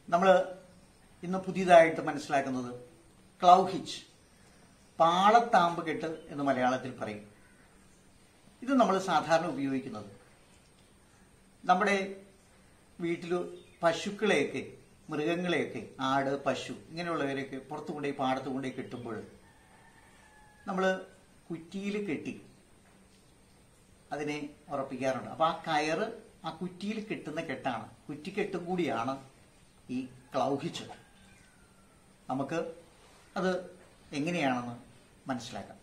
നമ്മൾ ഇന്ന് പുതിയതായിട്ട് മനസ്സിലാക്കുന്നത് ക്ലൗ ഹിച്ച് പാളത്താമ്പ് കെട്ട് എന്ന് മലയാളത്തിൽ പറയും ഇത് നമ്മൾ സാധാരണ ഉപയോഗിക്കുന്നത് നമ്മുടെ വീട്ടിൽ പശുക്കളെയൊക്കെ മൃഗങ്ങളെയൊക്കെ ആട് പശു ഇങ്ങനെയുള്ളവരെയൊക്കെ പുറത്തു കൊണ്ടുപോയി പാടത്ത് കൊണ്ടുപോയി കെട്ടുമ്പോൾ നമ്മൾ കുറ്റിയിൽ കെട്ടി അതിനെ ഉറപ്പിക്കാറുണ്ട് അപ്പൊ ആ കയറ് ആ കുറ്റിയിൽ കെട്ടുന്ന കെട്ടാണ് കുറ്റിക്കെട്ടും കൂടിയാണ് ഈ ക്ലൗഹിച്ച് നമുക്ക് അത് എങ്ങനെയാണെന്ന് മനസ്സിലാക്കാം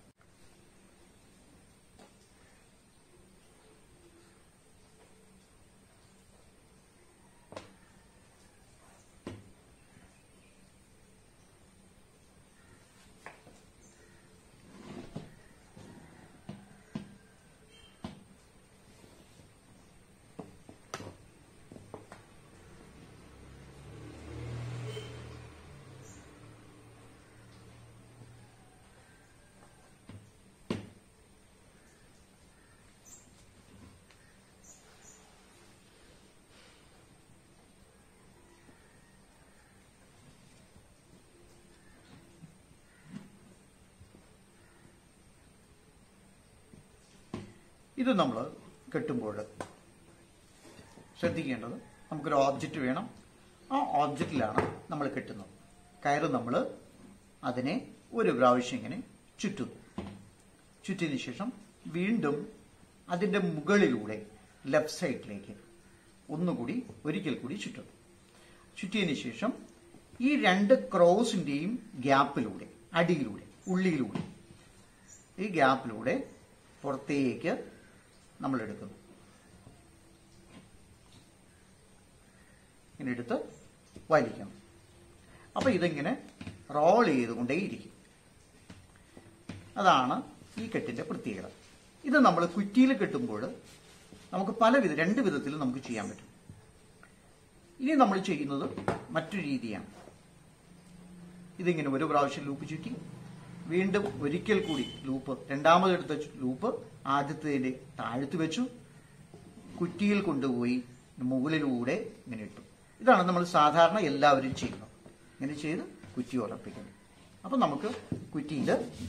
ഇത് നമ്മൾ കെട്ടുമ്പോൾ ശ്രദ്ധിക്കേണ്ടത് നമുക്കൊരു ഓബ്ജക്റ്റ് വേണം ആ ഓബ്ജക്റ്റിലാണ് നമ്മൾ കെട്ടുന്നത് കയറ് നമ്മൾ അതിനെ ഒരു പ്രാവശ്യം ഇങ്ങനെ ചുറ്റുന്നു ചുറ്റിയതിനു ശേഷം വീണ്ടും അതിന്റെ മുകളിലൂടെ ലെഫ്റ്റ് സൈഡിലേക്ക് ഒന്നുകൂടി ഒരിക്കൽ കൂടി ചുറ്റുന്നു ചുറ്റിയതിനു ശേഷം ഈ രണ്ട് ക്രോസിന്റെയും ഗ്യാപ്പിലൂടെ അടിയിലൂടെ ഉള്ളിയിലൂടെ ഈ ഗ്യാപ്പിലൂടെ പുറത്തേക്ക് നമ്മൾ എടുക്കുന്നു ഇങ്ങനെ എടുത്ത് വലിക്കണം അപ്പൊ ഇതിങ്ങനെ റോൾ ചെയ്തുകൊണ്ടേയിരിക്കും അതാണ് ഈ കെട്ടിന്റെ പ്രത്യേകത ഇത് നമ്മൾ കുറ്റിയിൽ കെട്ടുമ്പോൾ നമുക്ക് പല വിധ രണ്ട് വിധത്തിൽ നമുക്ക് ചെയ്യാൻ പറ്റും ഇനി നമ്മൾ ചെയ്യുന്നത് മറ്റൊരു രീതിയാണ് ഇതിങ്ങനെ ഒരു പ്രാവശ്യം ലൂപ്പ് ചുറ്റി വീണ്ടും ഒരിക്കൽ കൂടി ലൂപ്പ് രണ്ടാമതെടുത്ത ലൂപ്പ് ആദ്യത്തേതിന്റെ താഴ്ത്തു വെച്ചു കുറ്റിയിൽ കൊണ്ടുപോയി മുകളിലൂടെ ഇങ്ങനെ ഇട്ടു ഇതാണ് നമ്മൾ സാധാരണ എല്ലാവരും ചെയ്യുന്നത് ഇങ്ങനെ ചെയ്ത് കുറ്റി ഉറപ്പിക്കുന്നു അപ്പൊ നമുക്ക് കുറ്റിയിൽ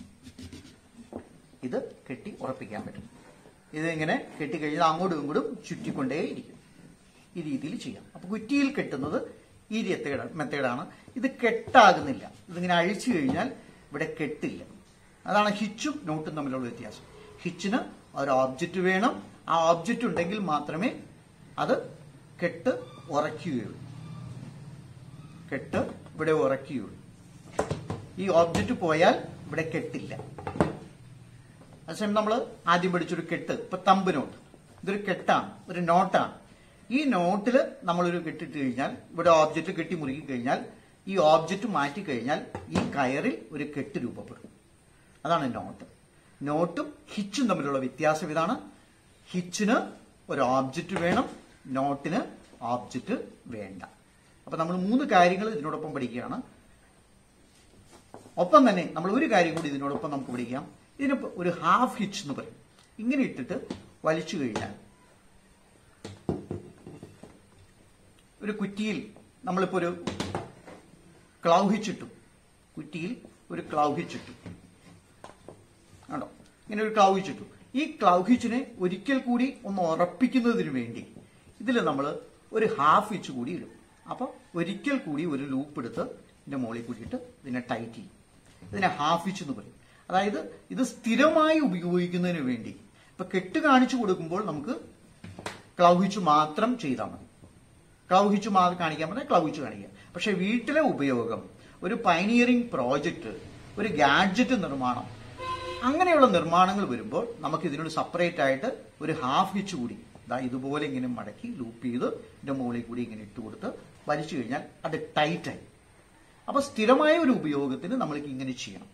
ഇത് കെട്ടി ഉറപ്പിക്കാൻ പറ്റും ഇതിങ്ങനെ കെട്ടിക്കഴിഞ്ഞാൽ അങ്ങോട്ടും ഇങ്ങോട്ടും ചുറ്റിക്കൊണ്ടേയിരിക്കും ഈ രീതിയിൽ ചെയ്യാം അപ്പൊ കുറ്റിയിൽ കെട്ടുന്നത് ഈ മെത്തേഡ് മെത്തേഡാണ് ഇത് കെട്ടാകുന്നില്ല ഇതിങ്ങനെ അഴിച്ചു കഴിഞ്ഞാൽ ഇവിടെ കെട്ടില്ല അതാണ് ഹിച്ചും നോട്ടും തമ്മിലുള്ള വ്യത്യാസം ഹിച്ചിന് ഒരു ഓബ്ജക്റ്റ് വേണം ആ ഓബ്ജക്റ്റ് ഉണ്ടെങ്കിൽ മാത്രമേ അത് കെട്ട് ഉറയ്ക്കുകയുള്ളൂ കെട്ട് ഇവിടെ ഉറയ്ക്കുകയുള്ളൂ ഈ ഓബ്ജക്റ്റ് പോയാൽ ഇവിടെ കെട്ടില്ല അതേസമയം നമ്മൾ ആദ്യം പഠിച്ചൊരു കെട്ട് ഇപ്പൊ തമ്പ് നോട്ട് ഇതൊരു കെട്ടാണ് ഒരു നോട്ടാണ് ഈ നോട്ടിൽ നമ്മളൊരു കെട്ടിട്ട് കഴിഞ്ഞാൽ ഇവിടെ ഓബ്ജക്റ്റ് കെട്ടി മുറുക്കി കഴിഞ്ഞാൽ ഈ ഓബ്ജക്റ്റ് മാറ്റി കഴിഞ്ഞാൽ ഈ കയറിൽ ഒരു കെട്ട് രൂപപ്പെടും അതാണ് നോട്ട് നോട്ടും ഹിച്ചും തമ്മിലുള്ള വ്യത്യാസം ഇതാണ് ഹിച്ചിന് ഒരു ഓബ്ജക്റ്റ് വേണം നോട്ടിന് ഓബ്ജക്റ്റ് വേണ്ട അപ്പൊ നമ്മൾ മൂന്ന് കാര്യങ്ങൾ ഇതിനോടൊപ്പം പഠിക്കുകയാണ് ഒപ്പം തന്നെ നമ്മൾ ഒരു കാര്യം കൂടി ഇതിനോടൊപ്പം നമുക്ക് പഠിക്കാം ഇതിന് ഒരു ഹാഫ് ഹിച്ച് എന്ന് പറയും ഇങ്ങനെ ഇട്ടിട്ട് വലിച്ചു കഴിഞ്ഞാൽ ഒരു കുറ്റിയിൽ നമ്മളിപ്പോ ഒരു ക്ലൗ ഹിച്ചിട്ടു കുറ്റിയിൽ ഒരു ക്ലൗ ഹിച്ചിട്ടു ആണോ ഇങ്ങനെ ഒരു ക്ലൗ ഹിച്ചിട്ടു ഈ ക്ലൗ ഹിച്ചിനെ ഒരിക്കൽ കൂടി ഒന്ന് ഉറപ്പിക്കുന്നതിന് വേണ്ടി ഇതിൽ നമ്മൾ ഒരു ഹാഫ് ഹിച്ച് കൂടി ഇടും അപ്പൊ ഒരിക്കൽ കൂടി ഒരു ലൂപ്പ് എടുത്ത് ഇതിന്റെ മുകളിൽ കൂടിയിട്ട് ഇതിനെ ടൈറ്റ് ചെയ്യും ഇതിനെ ഹാഫ് ഹിച്ച് എന്ന് പറയും അതായത് ഇത് സ്ഥിരമായി ഉപയോഗിക്കുന്നതിന് വേണ്ടി ഇപ്പൊ കെട്ട് കാണിച്ചു കൊടുക്കുമ്പോൾ നമുക്ക് ക്ലൗ ഹിച്ച് മാത്രം ചെയ്താൽ മതി ക്ലൗ ഹിച്ച് മാത്രം കാണിക്കാൻ പറഞ്ഞാൽ ക്ലൗ ഹിച്ച് കാണിക്കുക പക്ഷെ വീട്ടിലെ ഉപയോഗം ഒരു പൈനിയറിംഗ് പ്രോജക്റ്റ് ഒരു ഗാഡ്ജറ്റ് നിർമ്മാണം അങ്ങനെയുള്ള നിർമ്മാണങ്ങൾ വരുമ്പോൾ നമുക്ക് ഇതിനോട് സെപ്പറേറ്റ് ആയിട്ട് ഒരു ഹാഫ് ഹിച്ച് കൂടി ദാ ഇതുപോലെ ഇങ്ങനെ മടക്കി ലൂപ്പ് ചെയ്ത് ഇതിന്റെ മുകളിൽ കൂടി ഇങ്ങനെ ഇട്ട് കൊടുത്ത് വലിച്ചു കഴിഞ്ഞാൽ അത് ടൈറ്റായി അപ്പൊ സ്ഥിരമായ ഒരു ഉപയോഗത്തിന് നമ്മൾക്ക് ഇങ്ങനെ ചെയ്യണം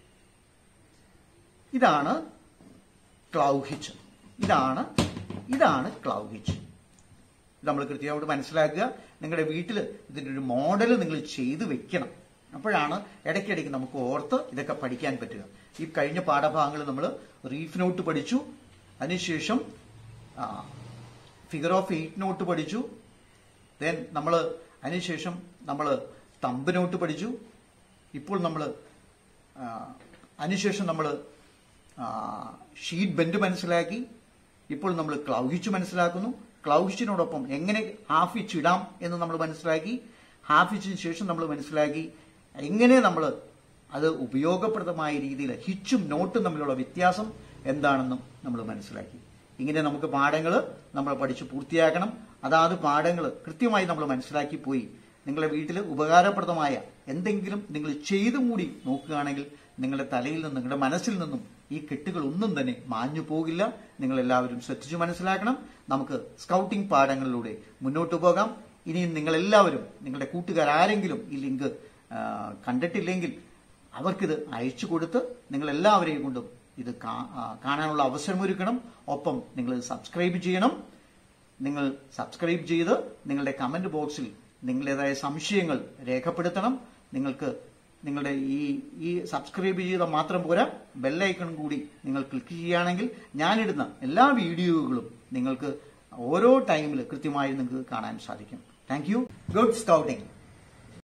ഇതാണ് ക്ലൗ ഹിച്ച് ഇതാണ് ഇതാണ് ക്ലൗ ഹിച്ച് നമ്മൾ കൃത്യമായിട്ട് മനസ്സിലാക്കുക നിങ്ങളുടെ വീട്ടിൽ ഇതിന്റെ ഒരു മോഡൽ നിങ്ങൾ ചെയ്തു വെക്കണം അപ്പോഴാണ് ഇടയ്ക്കിടയ്ക്ക് നമുക്ക് ഓർത്ത് ഇതൊക്കെ പഠിക്കാൻ പറ്റുക ഈ കഴിഞ്ഞ പാഠഭാഗങ്ങൾ നമ്മൾ റീഫ് നോട്ട് പഠിച്ചു അതിനുശേഷം ഫിഗർ ഓഫ് എയ്റ്റ് നോട്ട് പഠിച്ചു ദെൻ നമ്മൾ അതിനുശേഷം നമ്മൾ തമ്പ് നോട്ട് പഠിച്ചു ഇപ്പോൾ നമ്മൾ അതിനുശേഷം നമ്മൾ ഷീറ്റ് ബെൻഡ് മനസ്സിലാക്കി ഇപ്പോൾ നമ്മൾ ക്ലൗഹിച്ച് മനസ്സിലാക്കുന്നു ക്ലൗഹിച്ചിനോടൊപ്പം എങ്ങനെ ഹാഫ് ഇച്ച് ഇടാം എന്ന് നമ്മൾ മനസ്സിലാക്കി ഹാഫ് ഇച്ചിന് ശേഷം നമ്മൾ മനസ്സിലാക്കി എങ്ങനെ നമ്മൾ അത് ഉപയോഗപ്രദമായ രീതിയിൽ ഹിച്ചും നോട്ടും തമ്മിലുള്ള വ്യത്യാസം എന്താണെന്നും നമ്മൾ മനസ്സിലാക്കി ഇങ്ങനെ നമുക്ക് പാഠങ്ങൾ നമ്മൾ പഠിച്ച് പൂർത്തിയാക്കണം അതാത് പാഠങ്ങൾ കൃത്യമായി നമ്മൾ മനസ്സിലാക്കി പോയി നിങ്ങളുടെ വീട്ടിൽ ഉപകാരപ്രദമായ എന്തെങ്കിലും നിങ്ങൾ ചെയ്തും കൂടി നോക്കുകയാണെങ്കിൽ നിങ്ങളുടെ തലയിൽ നിന്നും നിങ്ങളുടെ മനസ്സിൽ നിന്നും ഈ കെട്ടുകൾ ഒന്നും തന്നെ മാഞ്ഞു പോകില്ല നിങ്ങൾ എല്ലാവരും ശ്രദ്ധിച്ചു മനസ്സിലാക്കണം നമുക്ക് സ്കൗട്ടിംഗ് പാഠങ്ങളിലൂടെ മുന്നോട്ട് പോകാം ഇനിയും നിങ്ങളെല്ലാവരും നിങ്ങളുടെ കൂട്ടുകാരാരെങ്കിലും ഈ ലിങ്ക് ആ, കണ്ടിട്ടില്ലെങ്കിൽ അവർക്കിത് അയച്ചു കൊടുത്ത് നിങ്ങൾ എല്ലാവരെയും കൊണ്ടും ഇത് കാ- ആ, കാണാനുള്ള അവസരമൊരുക്കണം ഒപ്പം നിങ്ങൾ സബ്സ്ക്രൈബ് ചെയ്യണം നിങ്ങൾ സബ്സ്ക്രൈബ് ചെയ്ത് നിങ്ങളുടെ കമന്റ് ബോക്സിൽ നിങ്ങളുടേതായ സംശയങ്ങൾ രേഖപ്പെടുത്തണം നിങ്ങൾക്ക് നിങ്ങളുടെ ഈ ഈ സബ്സ്ക്രൈബ് ചെയ്ത മാത്രം പോരാ ബെല്ലൈക്കൺ കൂടി നിങ്ങൾ ക്ലിക്ക് ചെയ്യുകയാണെങ്കിൽ ഞാനിടുന്ന എല്ലാ വീഡിയോകളും നിങ്ങൾക്ക് ഓരോ ടൈമിൽ കൃത്യമായി നിങ്ങൾക്ക് കാണാൻ സാധിക്കും താങ്ക് യു ഗുഡ് സ്കൗട്ടിംഗ്